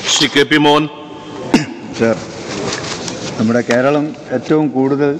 Shri K P Mohan sir നമ്മുടെ കേരളം ഏറ്റവും കൂടുതൽ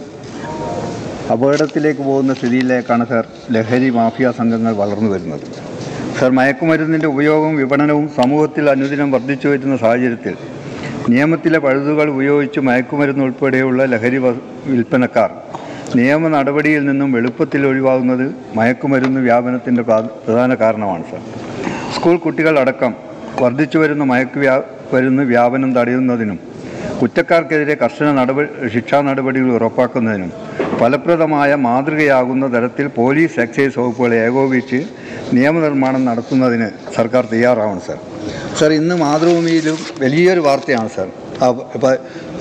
അപകടത്തിലേക്ക് പോകുന്ന സ്ഥിതിയിലേക്കാണ് സർ ലഹരി മാഫിയ സംഘങ്ങൾ വളർന്നു വരുന്നത് സർ മയക്കുമരുന്നിൻ്റെ ഉപയോഗവും വിപണനവും സമൂഹത്തിൽ അനുദിനം വർദ്ധിച്ചു വരുന്ന സാഹചര്യത്തിൽ നിയമത്തിലെ പഴുതുകൾ ഉപയോഗിച്ച് മയക്കുമരുന്ന് ഉൾപ്പെടെയുള്ള ലഹരി വ- വിൽപ്പനക്കാർ നിയമ നടപടിയിൽ നിന്നും എളുപ്പത്തിൽ ഒഴിവാകുന്നത് മയക്കുമരുന്ന് വ്യാപനത്തിൻ്റെ പ്രാ- പ്രധാന കാരണമാണ് സർ സ്കൂൾ കുട്ടികളടക്കം വർദ്ധിച്ചു വരുന്ന മയക്കു വ്യാ വരുന്ന വ്യാപനം തടയുന്നതിനും കുറ്റക്കാർക്കെതിരെ കർശന നടപടി ശിക്ഷാ നടപടികൾ ഉറപ്പാക്കുന്നതിനും ഫലപ്രദമായ മാതൃകയാകുന്ന തരത്തിൽ പോലീസ് എക്സൈസ് വകുപ്പുകളെ ഏകോപിച്ച് നിയമനിർമ്മാണം നടത്തുന്നതിന് സർക്കാർ തയ്യാറാവണം സാർ സാർ ഇന്ന് മാതൃഭൂമിയിലും വലിയൊരു വാർത്തയാണ് സാർ ആ ഇപ്പം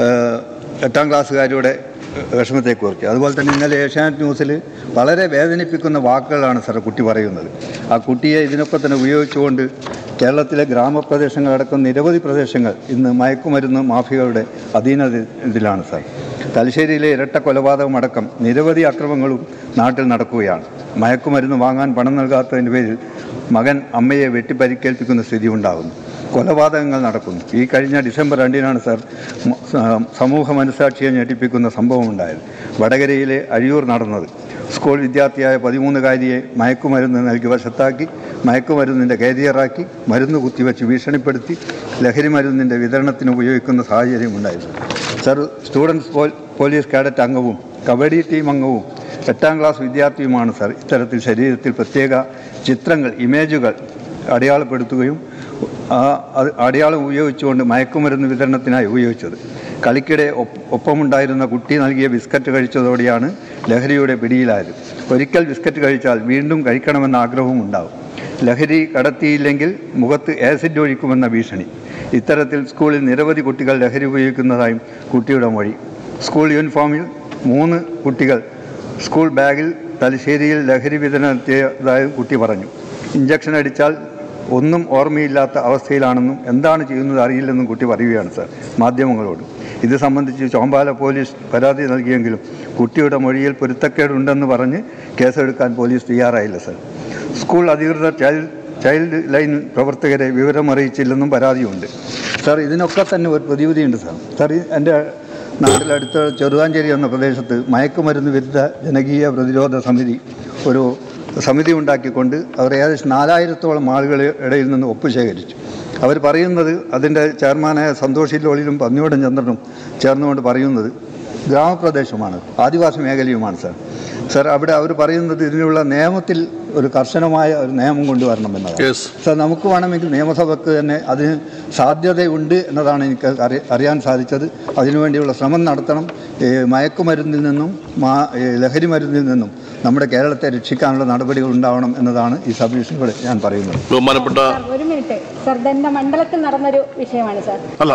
എട്ടാം ക്ലാസ്സുകാരുടെ വിഷമത്തെക്കുറിച്ച് അതുപോലെ തന്നെ ഇന്നലെ ഏഷ്യാനെറ്റ് ന്യൂസിൽ വളരെ വേദനിപ്പിക്കുന്ന വാക്കുകളാണ് സാർ കുട്ടി പറയുന്നത് ആ കുട്ടിയെ ഇതിനൊക്കെ തന്നെ ഉപയോഗിച്ചുകൊണ്ട് കേരളത്തിലെ ഗ്രാമപ്രദേശങ്ങളടക്കം നിരവധി പ്രദേശങ്ങൾ ഇന്ന് മയക്കുമരുന്ന് മാഫിയകളുടെ അധീനതയിലാണ് സാർ തലശ്ശേരിയിലെ ഇരട്ട കൊലപാതകമടക്കം നിരവധി അക്രമങ്ങളും നാട്ടിൽ നടക്കുകയാണ് മയക്കുമരുന്ന് വാങ്ങാൻ പണം നൽകാത്തതിൻ്റെ പേരിൽ മകൻ അമ്മയെ വെട്ടിപ്പരിക്കേൽപ്പിക്കുന്ന സ്ഥിതി ഉണ്ടാകുന്നു കൊലപാതകങ്ങൾ നടക്കുന്നു ഈ കഴിഞ്ഞ ഡിസംബർ രണ്ടിനാണ് സാർ മ- സ- സമൂഹ മനസാക്ഷിയെ ഞെട്ടിപ്പിക്കുന്ന സംഭവം ഉണ്ടായത് വടകരയിലെ അഴിയൂർ നടന്നത് സ്കൂൾ വിദ്യാർത്ഥിയായ പതിമൂന്നുകാരിയെ മയക്കുമരുന്ന് നൽകി വശത്താക്കി മയക്കുമരുന്നിൻ്റെ കാരിയറാക്കി മരുന്ന് കുത്തിവെച്ച് ഭീഷണിപ്പെടുത്തി ലഹരി മരുന്നിൻ്റെ വിതരണത്തിന് ഉപയോഗിക്കുന്ന സാഹചര്യം ഉണ്ടായിരുന്നു സർ സ്റ്റുഡൻസ് പോ- പോലീസ് കാഡറ്റ് അംഗവും കബഡി ടീം അംഗവും എട്ടാം ക്ലാസ് വിദ്യാർത്ഥിയുമാണ് സർ ഇത്തരത്തിൽ ശരീരത്തിൽ പ്രത്യേക ചിത്രങ്ങൾ ഇമേജുകൾ അടയാളപ്പെടുത്തുകയും ആ അത് അടയാളം ഉപയോഗിച്ചുകൊണ്ട് മയക്കുമരുന്ന് വിതരണത്തിനായി ഉപയോഗിച്ചത് കളിക്കിടെ ഒപ്പ് ഒപ്പമുണ്ടായിരുന്ന കുട്ടി നൽകിയ ബിസ്ക്കറ്റ് കഴിച്ചതോടെയാണ് ലഹരിയുടെ പിടിയിലായത് ഒരിക്കൽ ബിസ്ക്കറ്റ് കഴിച്ചാൽ വീണ്ടും കഴിക്കണമെന്ന ആഗ്രഹവും ഉണ്ടാവും ലഹരി കടത്തിയില്ലെങ്കിൽ മുഖത്ത് ആസിഡ് ഒഴിക്കുമെന്ന ഭീഷണി ഇത്തരത്തിൽ സ്കൂളിൽ നിരവധി കുട്ടികൾ ലഹരി ഉപയോഗിക്കുന്നതായും കുട്ടിയുടെ മൊഴി സ്കൂൾ യൂണിഫോമിൽ മൂന്ന് കുട്ടികൾ സ്കൂൾ ബാഗിൽ തലശ്ശേരിയിൽ ലഹരി വിതരണം നടത്തിയതായും കുട്ടി പറഞ്ഞു ഇഞ്ചക്ഷൻ അടിച്ചാൽ ഒന്നും ഓർമ്മയില്ലാത്ത അവസ്ഥയിലാണെന്നും എന്താണ് ചെയ്യുന്നത് അറിയില്ലെന്നും കുട്ടി പറയുകയാണ് സാർ മാധ്യമങ്ങളോട് ഇത് സംബന്ധിച്ച് ചോമ്പാല പോലീസ് പരാതി നൽകിയെങ്കിലും കുട്ടിയുടെ മൊഴിയിൽ പൊരുത്തക്കേടുണ്ടെന്ന് പറഞ്ഞ് കേസെടുക്കാൻ പോലീസ് തയ്യാറായില്ല സാർ സ്കൂൾ അധികൃതർ ചൈൽഡ് ചൈൽഡ് ലൈൻ പ്രവർത്തകരെ വിവരമറിയിച്ചില്ലെന്നും പരാതിയുണ്ട് സാർ ഇതിനൊക്കെ തന്നെ ഒരു പ്രതിവിധിയുണ്ട് സാർ സാർ ഈ എൻ്റെ നാട്ടിലടുത്ത ചെറുതാഞ്ചേരി എന്ന പ്രദേശത്ത് മയക്കുമരുന്ന് വിരുദ്ധ ജനകീയ പ്രതിരോധ സമിതി ഒരു സമിതി ഉണ്ടാക്കിക്കൊണ്ട് അവർ ഏകദേശം നാലായിരത്തോളം ആളുകളുടെ ഇടയിൽ നിന്ന് ഒപ്പ് ശേഖരിച്ചു അവർ പറയുന്നത് അതിൻ്റെ ചെയർമാനായ സന്തോഷ് ലോളിലും പന്നിയോടൻ ചന്ദ്രനും ചേർന്നുകൊണ്ട് പറയുന്നത് ഗ്രാമപ്രദേശമാണ് ആദിവാസി മേഖലയുമാണ് സാർ സാർ അവിടെ അവർ പറയുന്നത് ഇതിനുള്ള നിയമത്തിൽ ഒരു കർശനമായ ഒരു നിയമം കൊണ്ടുവരണമെന്നതാണ് യെസ് സാർ നമുക്ക് വേണമെങ്കിൽ നിയമസഭയ്ക്ക് തന്നെ അതിന് സാധ്യതയുണ്ട് എന്നതാണ് എനിക്ക് അറി അറിയാൻ സാധിച്ചത് അതിനുവേണ്ടിയുള്ള ശ്രമം നടത്തണം ഈ മയക്കുമരുന്നിൽ നിന്നും മാ ഈ ലഹരി മരുന്നിൽ നിന്നും നമ്മുടെ കേരളത്തെ രക്ഷിക്കാനുള്ള നടപടികൾ ഉണ്ടാവണം എന്നതാണ് ഈ സബ്മിഷനിലൂടെ ഞാൻ പറയുന്നത് ബഹുമാനപ്പെട്ട സാർ, ഒരു മിനിറ്റ് സാർ ഇതെന്റെ മണ്ഡലത്തിൽ നടന്നൊരു വിഷയമാണ് സാർ അല്ല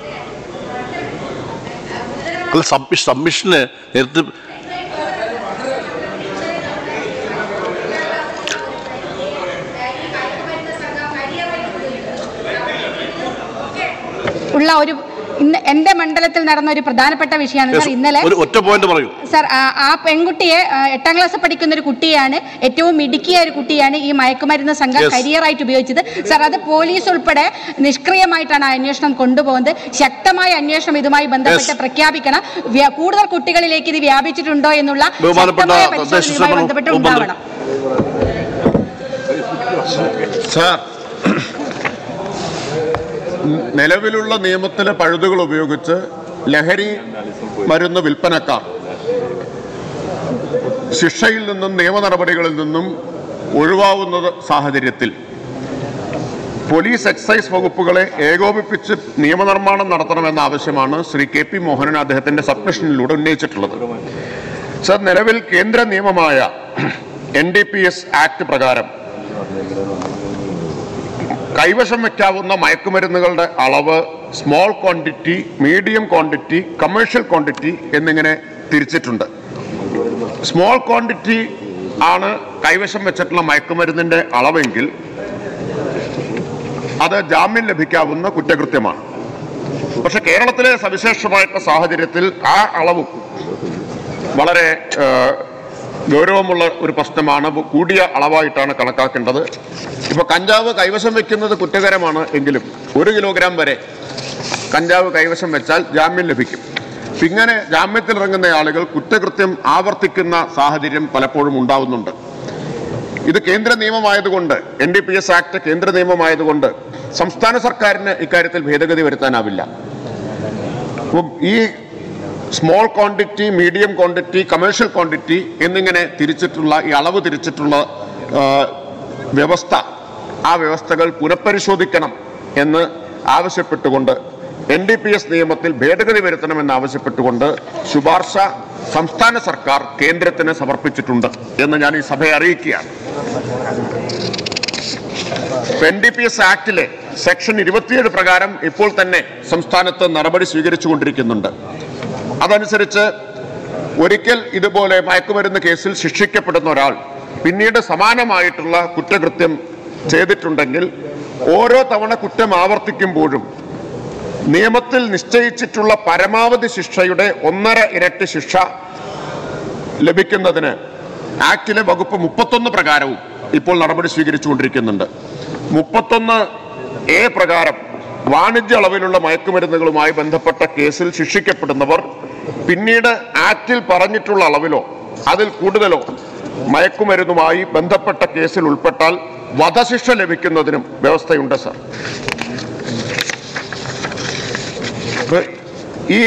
അല്ല സബ്മിഷ് സബ്മിഷന് നേരത്തെ ഉള്ള ഒരു ഇന്ന് എന്റെ മണ്ഡലത്തിൽ നടന്ന ഒരു പ്രധാനപ്പെട്ട വിഷയമാണ് സാർ ഇന്നലെ ഒരു ഒറ്റ പോയിന്റ് പറയൂ സാർ ആ- ആ പെൺകുട്ടിയെ ആ, എട്ടാം ക്ലാസ് പഠിക്കുന്ന ഒരു കുട്ടിയാണ് ഏറ്റവും മിടുക്കിയ ഒരു കുട്ടിയാണ് ഈ മയക്കുമരുന്ന് സംഘം Yes. കരിയറായിട്ട് ഉപയോഗിച്ചത് സാർ അത് പോലീസ് ഉൾപ്പെടെ നിഷ്ക്രിയമായിട്ടാണ് ആ അന്വേഷണം കൊണ്ടുപോകുന്നത് ശക്തമായ അന്വേഷണം ഇതുമായി ബന്ധപ്പെട്ട് Yes. പ്രഖ്യാപിക്കണം വ്യ- കൂടുതൽ കുട്ടികളിലേക്ക് ഇത് വ്യാപിച്ചിട്ടുണ്ടോ എന്നുള്ള ബഹുമാനപ്പെട്ട ശക്തമായ തദ്ദേശ പരിശോധന ഇതുമായി സ്വയംഭരണ ബന്ധപ്പെട്ട് വകുപ്പ് മന്ത്രി. ഉണ്ടാവണം സാർ നിലവിലുള്ള നിയമത്തിലെ പഴുതുകൾ ഉപയോഗിച്ച് ലഹരി മരുന്ന് വിൽപ്പനക്കാർ ശിക്ഷയിൽ നിന്നും നിയമ നടപടികളിൽ നിന്നും ഒഴിവാവുന്ന സാഹചര്യത്തിൽ പോലീസ് എക്സൈസ് വകുപ്പുകളെ ഏകോപിപ്പിച്ച് നിയമനിർമ്മാണം നടത്തണമെന്ന ആവശ്യമാണ് ശ്രീ കെ പി മോഹനൻ അദ്ദേഹത്തിന്റെ സബ്മിഷനിലൂടെ ഉന്നയിച്ചിട്ടുള്ളത് സർ നിലവിൽ കേന്ദ്ര നിയമമായ N D P S act പ്രകാരം കൈവശം വയ്ക്കാവുന്ന മയക്കുമരുന്നുകളുടെ അളവ് small quantity medium quantity commercial quantity എന്നിങ്ങനെ തിരിച്ചിട്ടുണ്ട് സ്മോൾ ക്വാണ്ടിറ്റി ആണ് കൈവശം വെച്ചിട്ടുള്ള മയക്കുമരുന്നിന്റെ അളവെങ്കിൽ അത് ജാമ്യം ലഭിക്കാവുന്ന കുറ്റകൃത്യമാണ് പക്ഷെ കേരളത്തിലെ സവിശേഷമായിട്ടുള്ള സാഹചര്യത്തിൽ ആ അളവും വളരെ ആ, ഗൗരവമുള്ള ഒരു പ്രശ്നമാണ് ഇത് കൂടിയ അളവായിട്ടാണ് കണക്കാക്കേണ്ടത് ഇപ്പൊ കഞ്ചാവ് കൈവശം വെക്കുന്നത് കുറ്റകരമാണ് എങ്കിലും ഒരു കിലോഗ്രാം വരെ കഞ്ചാവ് കൈവശം വെച്ചാൽ ജാമ്യം ലഭിക്കും അപ്പൊ ഇങ്ങനെ ജാമ്യത്തിൽ ഇറങ്ങുന്ന ആളുകൾ കുറ്റകൃത്യം ആവർത്തിക്കുന്ന സാഹചര്യം പലപ്പോഴും ഉണ്ടാവുന്നുണ്ട് ഇത് കേന്ദ്ര നിയമമായതുകൊണ്ട് N D P S act കേന്ദ്ര നിയമമായതുകൊണ്ട് സംസ്ഥാന സർക്കാരിന് ഇക്കാര്യത്തിൽ ഭേദഗതി വരുത്താനാവില്ല അപ്പം ഈ small quantity medium quantity commercial quantity എന്നിങ്ങനെ തിരിച്ചിട്ടുള്ള ഈ അളവ് തിരിച്ചിട്ടുള്ള ആ, വ്യവസ്ഥ ആ വ്യവസ്ഥകൾ പുനഃപരിശോധിക്കണം എന്ന് ആവശ്യപ്പെട്ടുകൊണ്ട് എൻ ഡി പി എസ് നിയമത്തിൽ ഭേദഗതി വരുത്തണമെന്ന് ആവശ്യപ്പെട്ടുകൊണ്ട് ശുപാർശ സംസ്ഥാന സർക്കാർ കേന്ദ്രത്തിന് സമർപ്പിച്ചിട്ടുണ്ട് എന്ന് ഞാൻ ഈ സഭയെ അറിയിക്കുകയാണ് എൻ ഡി പി എസ് ആക്ടിലെ സെക്ഷൻ ഇരുപത്തിയേഴ് പ്രകാരം ഇപ്പോൾ തന്നെ സംസ്ഥാനത്ത് നടപടി സ്വീകരിച്ചുകൊണ്ടിരിക്കുന്നുണ്ട് അതനുസരിച്ച് ഒരിക്കൽ ഇതുപോലെ മയക്കുമരുന്ന് കേസിൽ ശിക്ഷിക്കപ്പെടുന്ന ഒരാൾ പിന്നീട് സമാനമായിട്ടുള്ള കുറ്റകൃത്യം ചെയ്തിട്ടുണ്ടെങ്കിൽ ഓരോ തവണ കുറ്റം ആവർത്തിക്കുമ്പോഴും നിയമത്തിൽ നിശ്ചയിച്ചിട്ടുള്ള പരമാവധി ശിക്ഷയുടെ ഒന്നര ഇരട്ടി ശിക്ഷ ലഭിക്കുന്നതിന് ആക്ടിലെ വകുപ്പ് മുപ്പത്തൊന്ന് പ്രകാരവും ഇപ്പോൾ നടപടി സ്വീകരിച്ചുകൊണ്ടിരിക്കുന്നുണ്ട് മുപ്പത്തൊന്ന് എ പ്രകാരം വാണിജ്യ അളവിലുള്ള മയക്കുമരുന്നുകളുമായി ബന്ധപ്പെട്ട കേസിൽ ശിക്ഷിക്കപ്പെടുന്നവർ പിന്നീട് ആക്ടിൽ പറഞ്ഞിട്ടുള്ള അളവിലോ അതിൽ കൂടുതലോ മയക്കുമരുന്നുമായി ബന്ധപ്പെട്ട കേസിൽ ഉൾപ്പെട്ടാൽ വധശിക്ഷ ലഭിക്കുന്നതിനും വ്യവസ്ഥയുണ്ട് സർ ഇപ്പൊ ഈ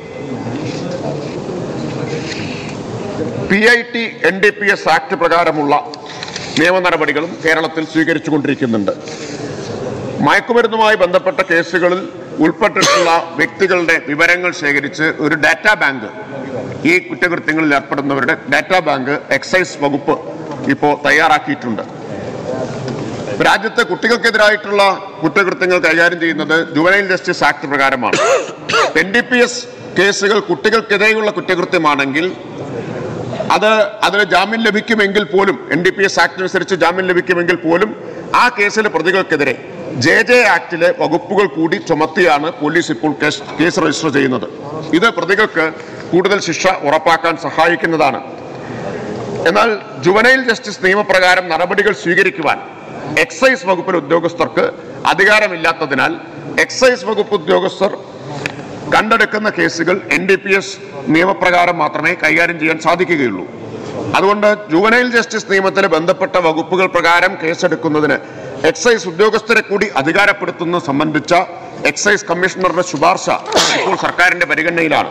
P I T N D P S act പ്രകാരമുള്ള നിയമ നടപടികളും കേരളത്തിൽ സ്വീകരിച്ചുകൊണ്ടിരിക്കുന്നുണ്ട് മയക്കുമരുന്നുമായി ബന്ധപ്പെട്ട കേസുകളിൽ ഉൾപ്പെട്ടിട്ടുള്ള വ്യക്തികളുടെ വിവരങ്ങൾ ശേഖരിച്ച് ഒരു ഡാറ്റാ ബാങ്ക് ഈ കുറ്റകൃത്യങ്ങളിൽ ഏർപ്പെടുന്നവരുടെ ഡാറ്റാ ബാങ്ക് എക്സൈസ് വകുപ്പ് ഇപ്പോൾ തയ്യാറാക്കിയിട്ടുണ്ട് രാജ്യത്തെ കുട്ടികൾക്കെതിരായിട്ടുള്ള കുറ്റകൃത്യങ്ങൾ കൈകാര്യം ചെയ്യുന്നത് ജുവനൈൽ ജസ്റ്റിസ് ആക്ട് പ്രകാരമാണ് എൻ ഡി പി എസ് കേസുകൾ കുട്ടികൾക്കെതിരെയുള്ള കുറ്റകൃത്യമാണെങ്കിൽ അത് അതിന് ജാമ്യം ലഭിക്കുമെങ്കിൽ പോലും N D P S act അനുസരിച്ച് ജാമ്യം ലഭിക്കുമെങ്കിൽ പോലും ആ കേസിലെ പ്രതികൾക്കെതിരെ ജെ ജെ ആക്ടിലെ വകുപ്പുകൾ കൂടി ചുമത്തിയാണ് പോലീസ് ഇപ്പോൾ കേസ് കേസ് രജിസ്റ്റർ ചെയ്യുന്നത് ഇത് പ്രതികൾക്ക് കൂടുതൽ ശിക്ഷ ഉറപ്പാക്കാൻ സഹായിക്കുന്നതാണ് എന്നാൽ ജുവനൈൽ ജസ്റ്റിസ് നിയമപ്രകാരം നടപടികൾ സ്വീകരിക്കുവാൻ എക്സൈസ് വകുപ്പിലെ ഉദ്യോഗസ്ഥർക്ക് അധികാരമില്ലാത്തതിനാൽ എക്സൈസ് വകുപ്പ് ഉദ്യോഗസ്ഥർ കണ്ടെടുക്കുന്ന കേസുകൾ എൻ ഡി പി എസ് നിയമപ്രകാരം മാത്രമേ കൈകാര്യം ചെയ്യാൻ സാധിക്കുകയുള്ളൂ അതുകൊണ്ട് ജുവനൈൽ ജസ്റ്റിസ് നിയമത്തിലെ ബന്ധപ്പെട്ട വകുപ്പുകൾ പ്രകാരം കേസെടുക്കുന്നതിന് എക്സൈസ് ഉദ്യോഗസ്ഥരെ കൂടി അധികാരപ്പെടുത്തുന്നത് സംബന്ധിച്ച എക്സൈസ് കമ്മീഷണറുടെ ശുപാർശ ഇപ്പോൾ സർക്കാരിന്റെ പരിഗണനയിലാണ്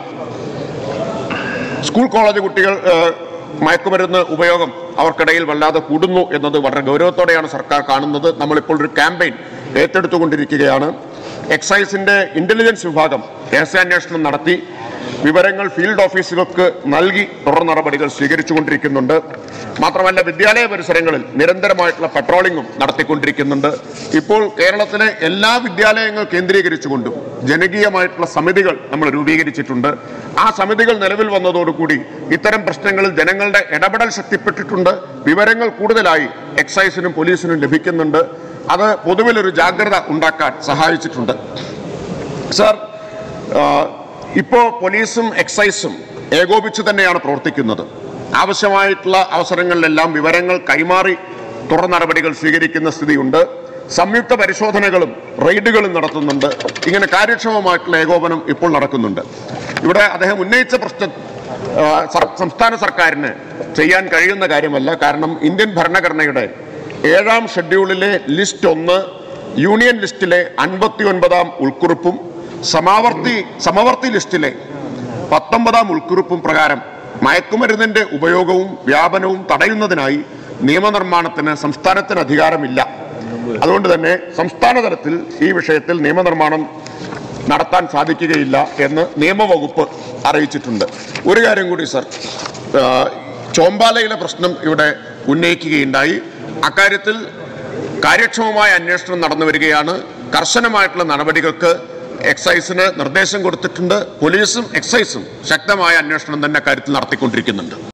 സ്കൂൾ കോളേജ് കുട്ടികൾ ഏഹ്, മയക്കുമരുന്ന് ഉപയോഗം അവർക്കിടയിൽ വല്ലാതെ കൂടുന്നു എന്നത് വളരെ ഗൗരവത്തോടെയാണ് സർക്കാർ കാണുന്നത് നമ്മളിപ്പോൾ ഒരു ക്യാമ്പയിൻ ഏറ്റെടുത്തുകൊണ്ടിരിക്കുകയാണ് എക്സൈസിന്റെ ഇന്റലിജൻസ് വിഭാഗം രഹസ്യാന്വേഷണം നടത്തി വിവരങ്ങൾ ഫീൽഡ് ഓഫീസുകൾക്ക് നൽകി തുടർ നടപടികൾ സ്വീകരിച്ചുകൊണ്ടിരിക്കുന്നുണ്ട് മാത്രമല്ല വിദ്യാലയ പരിസരങ്ങളിൽ നിരന്തരമായിട്ടുള്ള പട്രോളിംഗും നടത്തിക്കൊണ്ടിരിക്കുന്നുണ്ട് ഇപ്പോൾ കേരളത്തിലെ എല്ലാ വിദ്യാലയങ്ങൾ കേന്ദ്രീകരിച്ചുകൊണ്ടും ജനകീയമായിട്ടുള്ള സമിതികൾ നമ്മൾ രൂപീകരിച്ചിട്ടുണ്ട് ആ സമിതികൾ നിലവിൽ വന്നതോടുകൂടി ഇത്തരം പ്രശ്നങ്ങളിൽ ജനങ്ങളുടെ ഇടപെടൽ ശക്തിപ്പെട്ടിട്ടുണ്ട് വിവരങ്ങൾ കൂടുതലായി എക്സൈസിനും പോലീസിനും ലഭിക്കുന്നുണ്ട് അത് പൊതുവിലൊരു ജാഗ്രത ഉണ്ടാക്കാൻ സഹായിച്ചിട്ടുണ്ട് സാർ ഇപ്പോ പോലീസും എക്സൈസും ഏകോപിച്ച് തന്നെയാണ് പ്രവർത്തിക്കുന്നത് ആവശ്യമായിട്ടുള്ള അവസരങ്ങളിലെല്ലാം വിവരങ്ങൾ കൈമാറി തുടർ നടപടികൾ സ്വീകരിക്കുന്ന സ്ഥിതിയുണ്ട് സംയുക്ത പരിശോധനകളും റെയ്ഡുകളും നടത്തുന്നുണ്ട് ഇങ്ങനെ കാര്യക്ഷമമായിട്ടുള്ള ഏകോപനം ഇപ്പോൾ നടക്കുന്നുണ്ട് ഇവിടെ അദ്ദേഹം ഉന്നയിച്ച പ്രശ്നം ആ, സർ- സംസ്ഥാന സർക്കാരിന് ചെയ്യാൻ കഴിയുന്ന കാര്യമല്ല കാരണം ഇന്ത്യൻ ഭരണഘടനയുടെ ഏഴാം ഷെഡ്യൂളിലെ ലിസ്റ്റ് ഒന്ന് യൂണിയൻ ലിസ്റ്റിലെ അൻപത്തി ഒൻപതാം ഉൾക്കുറിപ്പും സമാവർത്തി സമവർത്തി ലിസ്റ്റിലെ പത്തൊമ്പതാം ഉൾക്കുറിപ്പും പ്രകാരം മയക്കുമരുന്നിന്റെ ഉപയോഗവും വ്യാപനവും തടയുന്നതിനായി നിയമനിർമ്മാണത്തിന് സംസ്ഥാനത്തിന് അധികാരമില്ല അതുകൊണ്ട് തന്നെ സംസ്ഥാന തലത്തിൽ ഈ വിഷയത്തിൽ നിയമനിർമ്മാണം നടത്താൻ സാധിക്കുകയില്ല എന്ന് നിയമവകുപ്പ് അറിയിച്ചിട്ടുണ്ട് ഒരു കാര്യം കൂടി സർ ആ, ചോമ്പാലയിലെ പ്രശ്നം ഇവിടെ ഉന്നയിക്കുകയുണ്ടായി അക്കാര്യത്തിൽ കാര്യക്ഷമമായ അന്വേഷണം നടന്നു വരികയാണ് കർശനമായിട്ടുള്ള നടപടികൾക്ക് എക്സൈസിന് നിർദ്ദേശം കൊടുത്തിട്ടുണ്ട് പോലീസും എക്സൈസും ശക്തമായ അന്വേഷണം തന്നെ കാര്യത്തിൽ നടത്തിക്കൊണ്ടിരിക്കുന്നുണ്ട്